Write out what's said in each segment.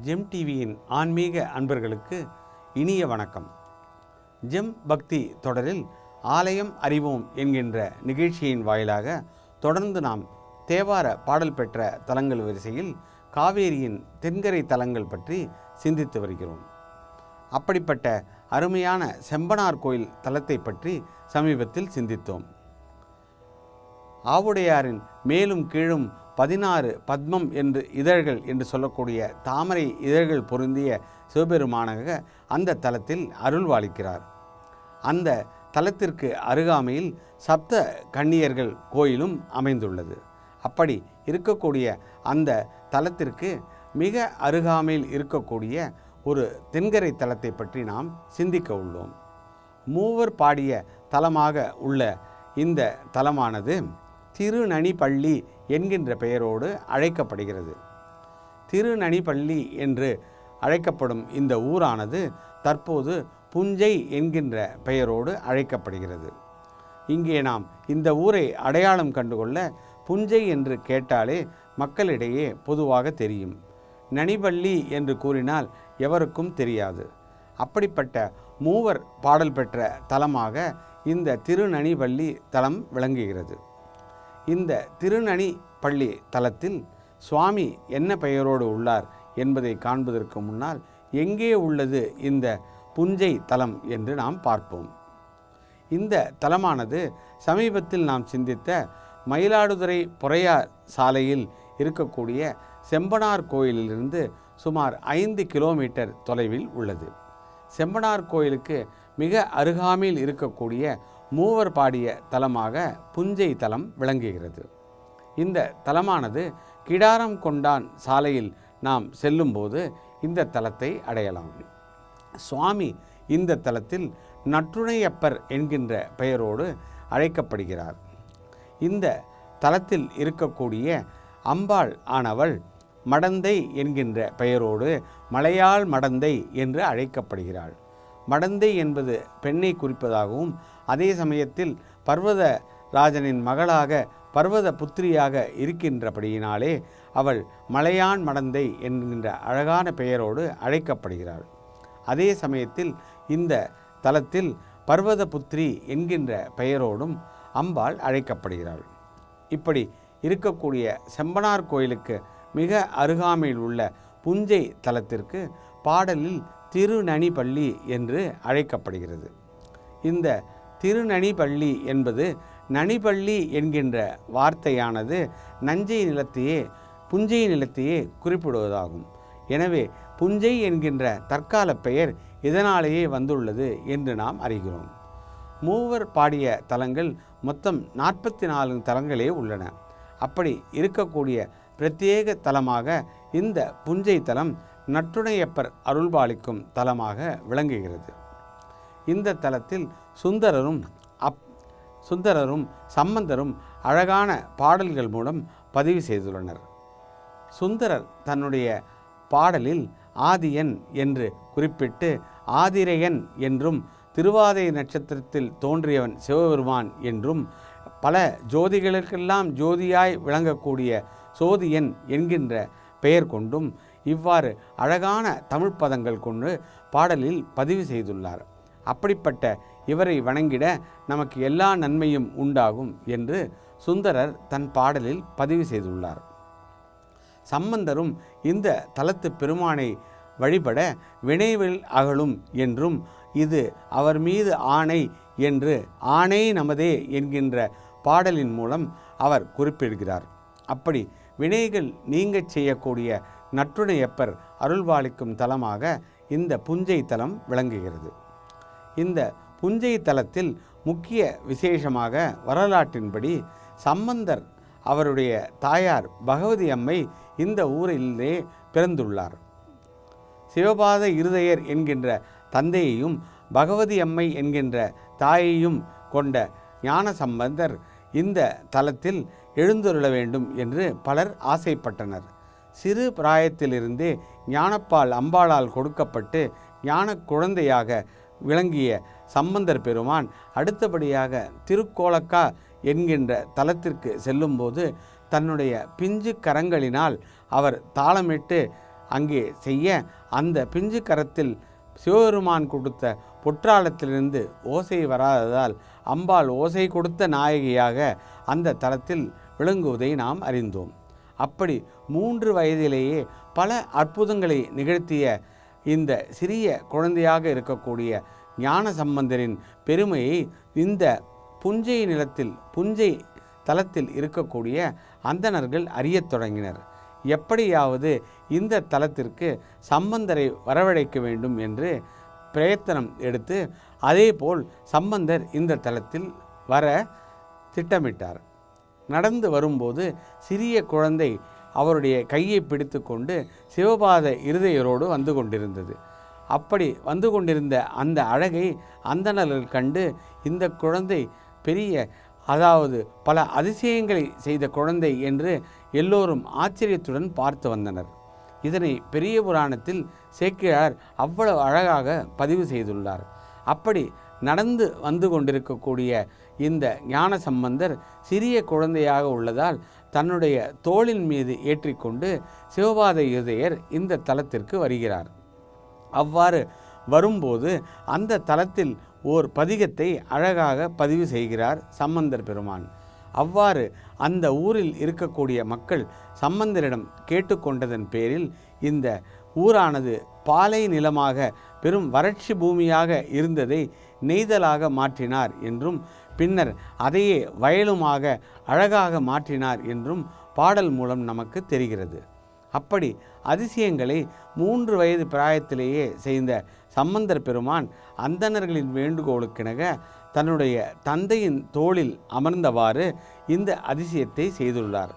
GeM டிவியின் ஆன்மீக அன்பர்களுக்கு இனிய வணக்கம் ஜெம் பக்தி தொடரில் ஆலயம் அறிவோம் என்கின்ற நிகழ்ச்சியின் வாயிலாக தொடர்ந்து நாம் தேவார பாடல் பெற்ற தலங்கள் வரிசையில் காவேரியின் தென்கரை தலங்கள் பற்றி சிந்தித்து வருகிறோம் அப்படிப்பட்ட அருமையான செம்பனார் கோயில் தலத்தை பற்றி சமீபத்தில் சிந்தித்தோம் ஆவுடையாரின் மேலும் கீழும் பதினாறு பத்மம் என்று இதழ்கள் என்று சொல்லக்கூடிய தாமரை இதழ்கள் பொருந்திய சிவபெருமானாக அந்த தலத்தில் அருள்வாளிக்கிறார் அந்த தலத்திற்கு அருகாமையில் சப்த கன்னியர்கள் கோயிலும் அமைந்துள்ளது அப்படி இருக்கக்கூடிய அந்த தலத்திற்கு மிக அருகாமையில் இருக்கக்கூடிய ஒரு தென்கரை தலத்தை பற்றி நாம் சிந்திக்க உள்ளோம் மூவர் பாடிய தலமாக உள்ள இந்த தலமானது திருநனிப்பள்ளி என்கின்ற பெயரோடு அழைக்கப்படுகிறது திருநனிப்பள்ளி என்று அழைக்கப்படும் இந்த ஊரானது தற்போது புஞ்சை என்கின்ற பெயரோடு அழைக்கப்படுகிறது இங்கே நாம் இந்த ஊரை அடையாளம் கண்டுகொள்ள புஞ்சை என்று கேட்டாலே மக்களிடையே பொதுவாக தெரியும் நனிபள்ளி என்று கூறினால் எவருக்கும் தெரியாது அப்படிப்பட்ட மூவர் பாடல் பெற்ற தலமாக இந்த திருநனிபள்ளி தலம் விளங்குகிறது இந்த திருநனி பள்ளி தலத்தில் சுவாமி என்ன பெயரோடு உள்ளார் என்பதை காண்பதற்கு முன்னால் எங்கே உள்ளது இந்த புஞ்சை தலம் என்று நாம் பார்ப்போம் இந்த தலமானது சமீபத்தில் நாம் சிந்தித்த மயிலாடுதுறை பொறையார் சாலையில் இருக்கக்கூடிய செம்பனார் கோயிலிலிருந்து சுமார் ஐந்து கிலோமீட்டர் தொலைவில் உள்ளது செம்பனார் கோயிலுக்கு மிக அருகாமையில் இருக்கக்கூடிய மூவர் பாடிய தலமாக புஞ்சை தலம் விளங்குகிறது இந்த தலமானது கிடாரம் கொண்டான் சாலையில் நாம் செல்லும்போது இந்த தலத்தை அடையலாம் சுவாமி இந்த தலத்தில் நற்றுணையப்பர் என்கின்ற பெயரோடு அழைக்கப்படுகிறார் இந்த தலத்தில் இருக்கக்கூடிய அம்பாள் ஆனவள் மடந்தை என்கின்ற பெயரோடு மலையாள் மடந்தை என்று அழைக்கப்படுகிறாள் மடந்தை என்பது பெண்ணை குறிப்பதாகவும் அதே சமயத்தில் பர்வத ராஜனின் மகளாக பர்வத புத்திரியாக இருக்கின்றபடியினாலே அவள் மலையான் மடந்தை என்கின்ற அழகான பெயரோடு அழைக்கப்படுகிறாள் அதே சமயத்தில் இந்த தலத்தில் பர்வத புத்திரி என்கின்ற பெயரோடும் அம்பாள் அழைக்கப்படுகிறாள் இப்படி இருக்கக்கூடிய செம்பனார் கோயிலுக்கு மிக அருகாமையில் உள்ள புஞ்சை தலத்திற்கு பாடலில் திருநனிப்பள்ளி என்று அழைக்கப்படுகிறது இந்த திருநனிப்பள்ளி என்பது நனிப்பள்ளி என்கின்ற வார்த்தையானது நஞ்சை நிலத்தையே புஞ்சை நிலத்தையே குறிப்பிடுவதாகும் எனவே புஞ்சை என்கின்ற தற்கால பெயர் இதனாலேயே வந்துள்ளது என்று நாம் அறிகிறோம் மூவர் பாடிய தலங்கள் மொத்தம் நாற்பத்தி நாலு தலங்களே உள்ளன அப்படி இருக்கக்கூடிய பிரத்யேக தலமாக இந்த புஞ்சை தலம் நற்றுணையப்பர் அருள்பாலிக்கும் தலமாக விளங்குகிறது இந்த தலத்தில் சுந்தரரும் அப் சுந்தரரும் சம்பந்தரும் அழகான பாடல்கள் மூலம் பதிவு செய்துள்ளனர் சுந்தரர் தன்னுடைய பாடலில் ஆதியன் என்று குறிப்பிட்டு ஆதிரையன் என்றும் திருவாதை நட்சத்திரத்தில் தோன்றியவன் சிவபெருமான் என்றும் பல ஜோதிகளுக்கெல்லாம் ஜோதியாய் விளங்கக்கூடிய சோதியன் என்கின்ற பெயர் கொண்டும் இவ்வாறு அழகான தமிழ் பதங்கள் கொண்டு பாடலில் பதிவு செய்துள்ளார் அப்படிப்பட்ட இவரை வணங்கிட நமக்கு எல்லா நன்மையும் உண்டாகும் என்று சுந்தரர் தன் பாடலில் பதிவு செய்துள்ளார் சம்பந்தரும் இந்த தலத்து பெருமானை வழிபட வினைவில் அகலும் என்றும் இது அவர் மீது ஆணை என்று ஆணை நமதே என்கின்ற பாடலின் மூலம் அவர் குறிப்பிடுகிறார் அப்படி வினைகள் நீங்கச் செய்யக்கூடிய நற்றுணையப்பர் அருள்பாலிக்கும் தலமாக இந்த புஞ்சை தலம் விளங்குகிறது இந்த புஞ்சை தலத்தில் முக்கிய விசேஷமாக வரலாற்றின்படி சம்பந்தர் அவருடைய தாயார் பகவதி அம்மை இந்த ஊரிலே பிறந்துள்ளார் சிவபாத இருதயர் என்கின்ற தந்தையையும் பகவதி அம்மை என்கின்ற தாயையும் கொண்ட ஞான சம்பந்தர் இந்த தலத்தில் எழுந்தருள வேண்டும் என்று பலர் ஆசைப்பட்டனர் சிறு பிராயத்திலிருந்தே ஞானப்பால் அம்பாளால் கொடுக்கப்பட்டு ஞான குழந்தையாக விளங்கிய சம்பந்தர் பெருமான் அடுத்தபடியாக திருக்கோலக்கா என்கின்ற தலத்திற்கு செல்லும்போது தன்னுடைய பிஞ்சு கரங்களினால் அவர் தாளமிட்டு அங்கே செய்ய அந்த பிஞ்சு கரத்தில் சிவபெருமான் கொடுத்த பொற்றாளத்திலிருந்து ஓசை வராததால் அம்பாள் ஓசை கொடுத்த நாயகியாக அந்த தலத்தில் விளங்குவதை நாம் அறிந்தோம் அப்படி மூன்று வயதிலேயே பல அற்புதங்களை நிகழ்த்திய இந்த சிறிய குழந்தையாக இருக்கக்கூடிய ஞான சம்பந்தரின் பெருமையை இந்த புஞ்சை நிலத்தில் புஞ்சை தலத்தில் இருக்கக்கூடிய அந்தணர்கள் அறியத் தொடங்கினர் எப்படியாவது இந்த தலத்திற்கு சம்பந்தரை வரவழைக்க வேண்டும் என்று பிரயத்தனம் எடுத்து அதேபோல் சம்பந்தர் இந்த தலத்தில் வர திட்டமிட்டார் நடந்து வரும்போது சிறிய குழந்தை அவருடைய கையை பிடித்து கொண்டு சிவபாத இருதயரோடு வந்து கொண்டிருந்தது அப்படி வந்து கொண்டிருந்த அந்த அழகை அந்தணர்கள் கண்டு இந்த குழந்தை பெரிய அதாவது பல அதிசயங்களை செய்த குழந்தை என்று எல்லோரும் ஆச்சரியத்துடன் பார்த்து வந்தனர் இதனை பெரிய புராணத்தில் சேக்கிழார் அவ்வளவு அழகாக பதிவு செய்துள்ளார் அப்படி நடந்து வந்து கொண்டிருக்கக்கூடிய இந்த ஞான சம்பந்தர் சிறிய குழந்தையாக உள்ளதால் தன்னுடைய தோளின் மீது ஏற்றிக்கொண்டு சிவபாத இருதயர் இந்த தலத்திற்கு வருகிறார் அவ்வாறு வரும்போது அந்த தலத்தில் ஓர் பதிகத்தை அழகாக பதிவு செய்கிறார் சம்பந்தர் பெருமான் அவ்வாறு அந்த ஊரில் இருக்கக்கூடிய மக்கள் சம்பந்தரிடம் கேட்டுக்கொண்டதன் பேரில் இந்த ஊரானது பாலை நிலமாக பெரும் வறட்சி பூமியாக இருந்ததை நெய்தலாக மாற்றினார் என்றும் பின்னர் அதையே வயலுமாக அழகாக மாற்றினார் என்றும் பாடல் மூலம் நமக்கு தெரிகிறது அப்படி அதிசயங்களை மூன்று வயது பிராயத்திலேயே செய்த சம்பந்தர் பெருமான் அந்தணர்களின் வேண்டுகோளுக்கிணங்க தன்னுடைய தந்தையின் தோளில் அமர்ந்தவாறு இந்த அதிசயத்தை செய்துள்ளார்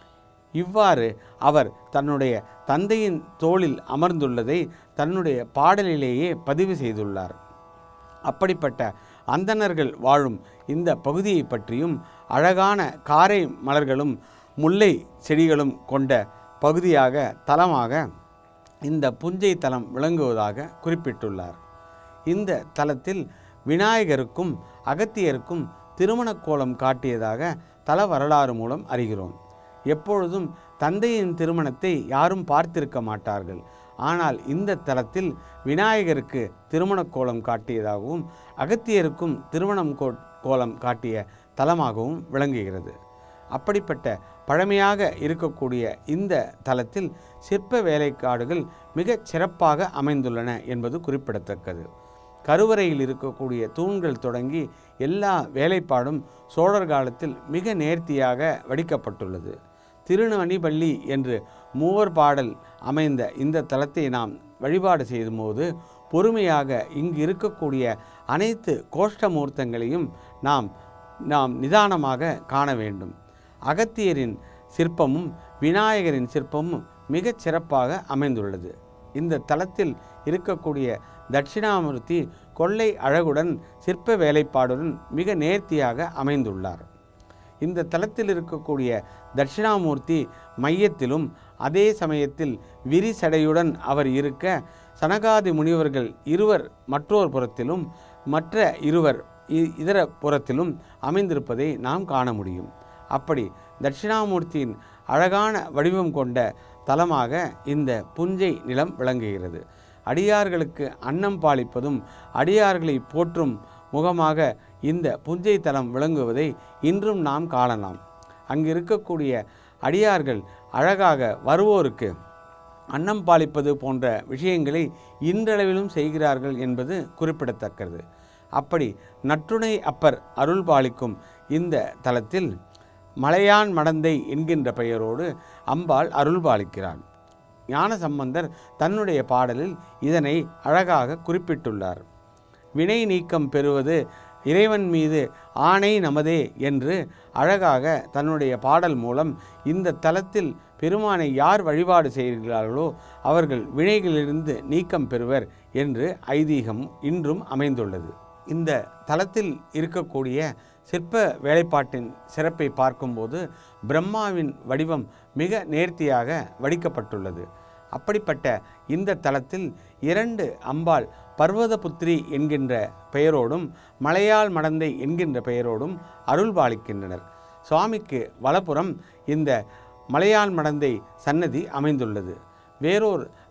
இவ்வாறு அவர் தன்னுடைய தந்தையின் தோளில் அமர்ந்துள்ளதை தன்னுடைய பாடலிலேயே பதிவு செய்துள்ளார் அப்படிப்பட்ட அந்தணர்கள் வாழும் இந்த பகுதியை பற்றியும் அழகான காரை மலர்களும் முல்லை செடிகளும் கொண்ட பகுதியாக தலமாக இந்த புஞ்சை தலம் விளங்குவதாக குறிப்பிட்டுள்ளார் இந்த தலத்தில் விநாயகருக்கும் அகத்தியருக்கும் திருமணக் கோலம் காட்டியதாக தல வரலாறு மூலம் அறிகிறோம் எப்பொழுதும் தந்தையின் திருமணத்தை யாரும் பார்த்திருக்க மாட்டார்கள் ஆனால் இந்த தலத்தில் விநாயகருக்கு திருமணக் கோலம் காட்டியதாகவும் அகத்தியருக்கும் திருமணம் கோ கோலம் காட்டிய தலமாகவும் விளங்குகிறது அப்படிப்பட்ட பழமையாக இருக்கக்கூடிய இந்த தலத்தில் சிற்ப வேலைக்காடுகள் மிகச் சிறப்பாக அமைந்துள்ளன என்பது குறிப்பிடத்தக்கது கருவறையில் இருக்கக்கூடிய தூண்கள் தொடங்கி எல்லா வேலைப்பாடும் சோழர் காலத்தில் மிக நேர்த்தியாக வடிக்கப்பட்டுள்ளது திருநணிபள்ளி என்று மூவர் பாடல் அமைந்த இந்த தலத்தை நாம் வழிபாடு செய்யும்போது பொறுமையாக இங்கு இருக்கக்கூடிய அனைத்து கோஷ்டமூர்த்தங்களையும் நாம் நாம் நிதானமாக காண வேண்டும் அகத்தியரின் சிற்பமும் விநாயகரின் சிற்பமும் மிகச் சிறப்பாக அமைந்துள்ளது இந்த தலத்தில் இருக்கக்கூடிய தட்சிணாமூர்த்தி கொள்ளை அழகுடன் சிற்ப வேலைப்பாடுடன் மிக நேர்த்தியாக அமைந்துள்ளார் இந்த தலத்தில் இருக்கக்கூடிய தட்சிணாமூர்த்தி மையத்திலும் அதே சமயத்தில் விரிசடையுடன் அவர் இருக்க சனகாதி முனிவர்கள் இருவர் மற்றொரு புறத்திலும் மற்ற இருவர் இ- இதர புறத்திலும் அமைந்திருப்பதை நாம் காண முடியும் அப்படி தட்சிணாமூர்த்தியின் அழகான வடிவம் கொண்ட தலமாக இந்த புஞ்சை நிலம் விளங்குகிறது அடியார்களுக்கு அன்னம் பாலிப்பதும் அடியார்களை போற்றும் முகமாக இந்த புஞ்சை தலம் விளங்குவதை இன்றும் நாம் காணலாம் அங்கு இருக்கக்கூடிய அடியார்கள் அழகாக வருவோருக்கு அன்னம் பாலிப்பது போன்ற விஷயங்களை இன்றளவிலும் செய்கிறார்கள் என்பது குறிப்பிடத்தக்கது அப்படி நற்றுணை அப்பர் அருள் பாலிக்கும் இந்த தலத்தில் மலையான் மடந்தை என்கின்ற பெயரோடு அம்பாள் அருள் பாலிக்கிறாள் ஞானசம்பந்தர் தன்னுடைய பாடலில் இதனை அழகாக குறிப்பிட்டுள்ளார் வினை நீக்கம் பெறுவது இறைவன் மீது ஆணை நமதே என்று அழகாக தன்னுடைய பாடல் மூலம் இந்த தலத்தில் பெருமானை யார் வழிபாடு செய்கிறார்களோ அவர்கள் வினைகளிலிருந்து நீக்கம் பெறுவர் என்று ஐதீகம் இன்றும் அமைந்துள்ளது இந்த தலத்தில் இருக்கக்கூடிய சிற்ப வேலைப்பாட்டின் சிறப்பை பார்க்கும்போது பிரம்மாவின் வடிவம் மிக நேர்த்தியாக வடிக்கப்பட்டுள்ளது அப்படிப்பட்ட இந்த தலத்தில் இரண்டு அம்பாள் பர்வதபுத்திரி என்கின்ற பெயரோடும் மலையாள் மடந்தை என்கின்ற பெயரோடும் அருள் பாலிக்கின்றனர் சுவாமிக்கு வலப்புறம் இந்த மலையாள் மடந்தை சன்னதி அமைந்துள்ளது வேறொரு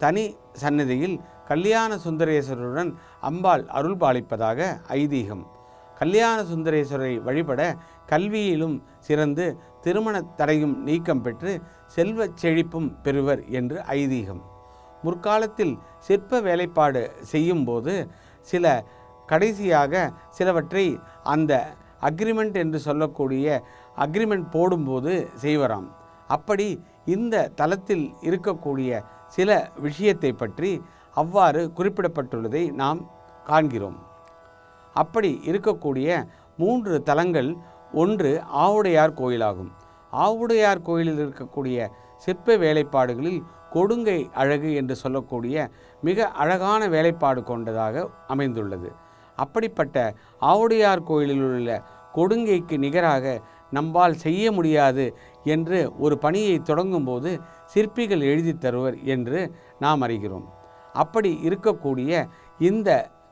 தனி சன்னதியில் கல்யாண சுந்தரேஸ்வரருடன் அம்பாள் அருள் பாலிப்பதாக ஐதீகம் கல்யாண சுந்தரேஸ்வரரை வழிபட கல்வியிலும் சிறந்து திருமண தடையும் நீக்கம் பெற்று செல்வச் செழிப்பும் பெறுவர் என்று ஐதீகம் முற்காலத்தில் சிற்ப வேலைப்பாடு செய்யும்போது சில கடைசியாக சிலவற்றை அந்த அக்ரிமெண்ட் என்று சொல்லக்கூடிய அக்ரிமெண்ட் போடும்போது செய்வராம் அப்படி இந்த தலத்தில் இருக்கக்கூடிய சில விஷயத்தை பற்றி அவ்வாறு குறிப்பிடப்பட்டுள்ளதை நாம் காண்கிறோம் அப்படி இருக்கக்கூடிய மூன்று தலங்கள் ஒன்று ஆவுடையார் கோயிலாகும் ஆவுடையார் கோயிலில் இருக்கக்கூடிய சிற்ப வேலைப்பாடுகளில் கொடுங்கை அழகு என்று சொல்லக்கூடிய மிக அழகான வேலைப்பாடு கொண்டதாக அமைந்துள்ளது அப்படிப்பட்ட ஆவுடையார் கோயிலில் உள்ள கொடுங்கைக்கு நிகராக நம்பால் செய்ய முடியாது என்று ஒரு பணியை தொடங்கும்போது சிற்பிகள் எழுதி தருவர் என்று நாம் அறிகிறோம் அப்படி இருக்கக்கூடிய இந்த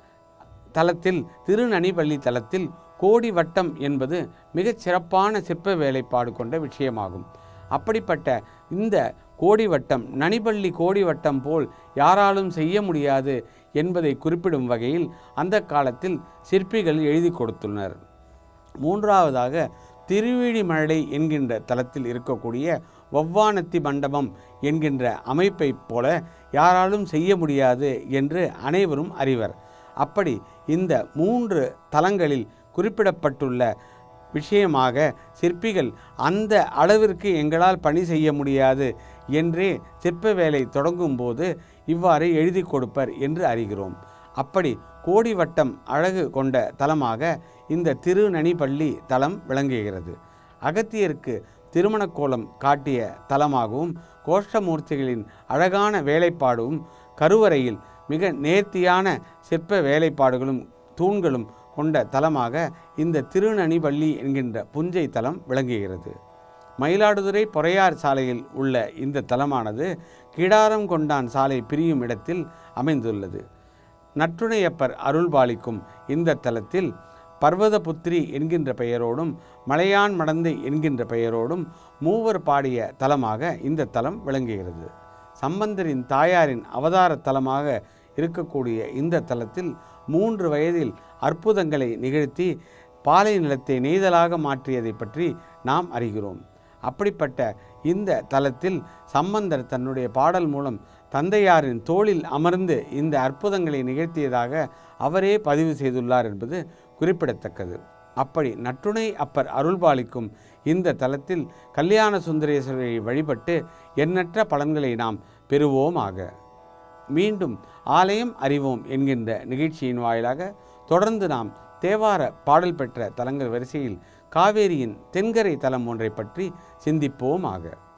தலத்தில் திருநனிபள்ளி தலத்தில் கோடி வட்டம் என்பது மிகச் சிறப்பான சிற்ப வேலைப்பாடு கொண்ட விஷயமாகும் அப்படிப்பட்ட இந்த கோடி வட்டம் நனிபள்ளி கோடி வட்டம் போல் யாராலும் செய்ய முடியாது என்பதை குறிப்பிடும் வகையில் அந்த காலத்தில் சிற்பிகள் எழுதி கொடுத்துள்ளனர் மூன்றாவதாக திருவிழிமழை என்கின்ற தலத்தில் இருக்கக்கூடிய ஒவ்வானத்தி மண்டபம் என்கின்ற அமைப்பைப் போல யாராலும் செய்ய முடியாது என்று அனைவரும் அறிவர் அப்படி இந்த மூன்று தலங்களில் குறிப்பிடப்பட்டுள்ள விஷயமாக சிற்பிகள் அந்த அளவிற்கு எங்களால் பணி செய்ய முடியாது என்றே சிற்ப வேலை தொடங்கும்போது இவ்வாறு எழுதி கொடுப்பர் என்று அறிகிறோம் அப்படி கோடி வட்டம் அழகு கொண்ட தலமாக இந்த திருநனிப்பள்ளி தலம் விளங்குகிறது அகத்தியருக்கு திருமண கோலம் காட்டிய தலமாகவும் கோஷ்டமூர்த்திகளின் அழகான வேலைப்பாடும் கருவறையில் மிக நேர்த்தியான சிற்ப வேலைப்பாடுகளும் தூண்களும் கொண்ட தலமாக இந்த திருநனிவள்ளி என்கின்ற புஞ்சை தலம் விளங்குகிறது மயிலாடுதுறை பொறையார் சாலையில் உள்ள இந்த தலமானது கிடாரம் கொண்டான் சாலை பிரியும் இடத்தில் அமைந்துள்ளது நற்றுணையப்பர் அருள்பாலிக்கும் இந்த தலத்தில் பர்வதபுத்திரி என்கின்ற பெயரோடும் மலையான் மடந்தை என்கின்ற பெயரோடும் மூவர் பாடிய தலமாக இந்த தலம் விளங்குகிறது சம்பந்தரின் தாயாரின் அவதார தலமாக இருக்கக்கூடிய இந்த தலத்தில் மூன்று வயதில் அற்புதங்களை நிகழ்த்தி பாலை நிலத்தை நெய்தலாக மாற்றியதை பற்றி நாம் அறிகிறோம் அப்படிப்பட்ட இந்த தலத்தில் சம்பந்தர் தன்னுடைய பாடல் மூலம் தந்தையாரின் தோளில் அமர்ந்து இந்த அற்புதங்களை நிகழ்த்தியதாக அவரே பதிவு செய்துள்ளார் என்பது குறிப்பிடத்தக்கது அப்படி நற்றுணை அப்பர் அருள்பாலிக்கும் இந்த தலத்தில் கல்யாண சுந்தரேஸ்வரரை வழிபட்டு எண்ணற்ற பலன்களை நாம் பெறுவோமாக மீண்டும் ஆலயம் அறிவோம் என்கின்ற நிகழ்ச்சியின் வாயிலாக தொடர்ந்து நாம் தேவார பாடல் பெற்ற தலங்கள் வரிசையில் காவேரியின் தென்கரை தலம் ஒன்றை பற்றி சிந்திப்போமாக